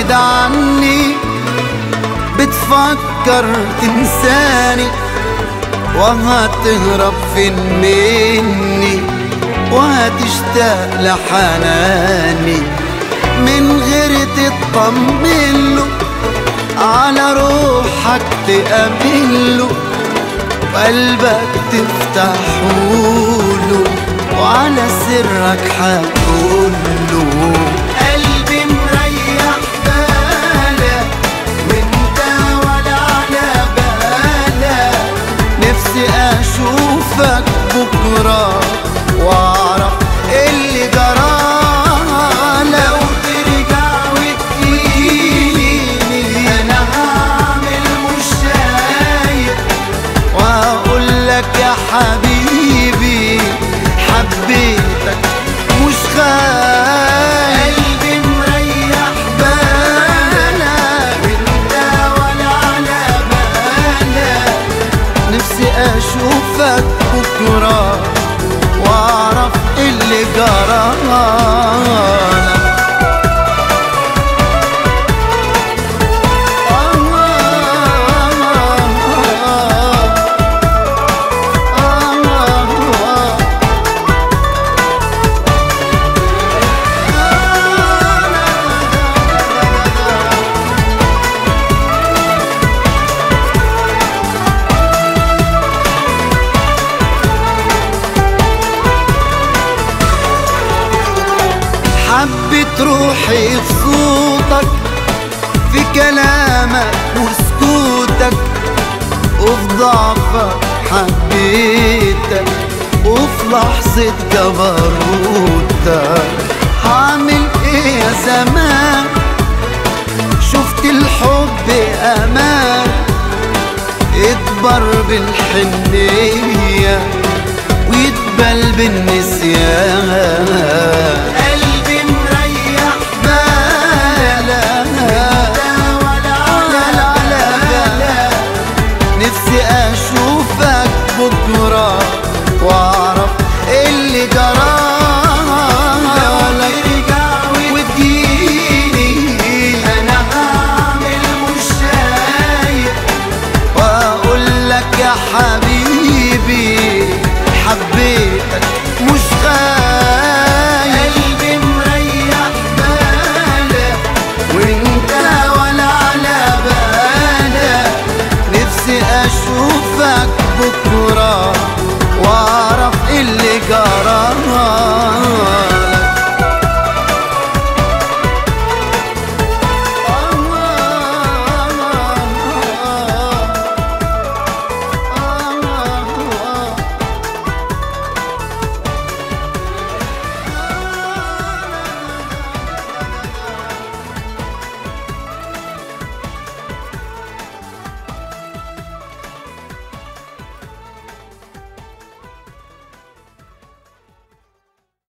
بعيد عني بتفكر تنساني وهتهرب فين مني وهتشتاق لحناني من غير تطمن له على روحك تأمله وقلبك تفتحوله وعلى سرك هتقوله قلبي مريح بالك وانت ولا على بالك نفسي اشوفك بكره واعرف اللي جرى لو ترجع وتجيني انا هعمل مش شايف واقول لك يا حبيبي حبيتك مش خايف قلبي مريح بالك انت ولا على بالك نفسي اشوفك بكره واعرف اللي جرى حبت روحي في صوتك في كلامك وسكوتك وفي ضعفك حبيتك وفي لحظة جبروتك هعمل ايه يا زمان شفت الحب امان اكبر بالحنية ويتبل بالنسيان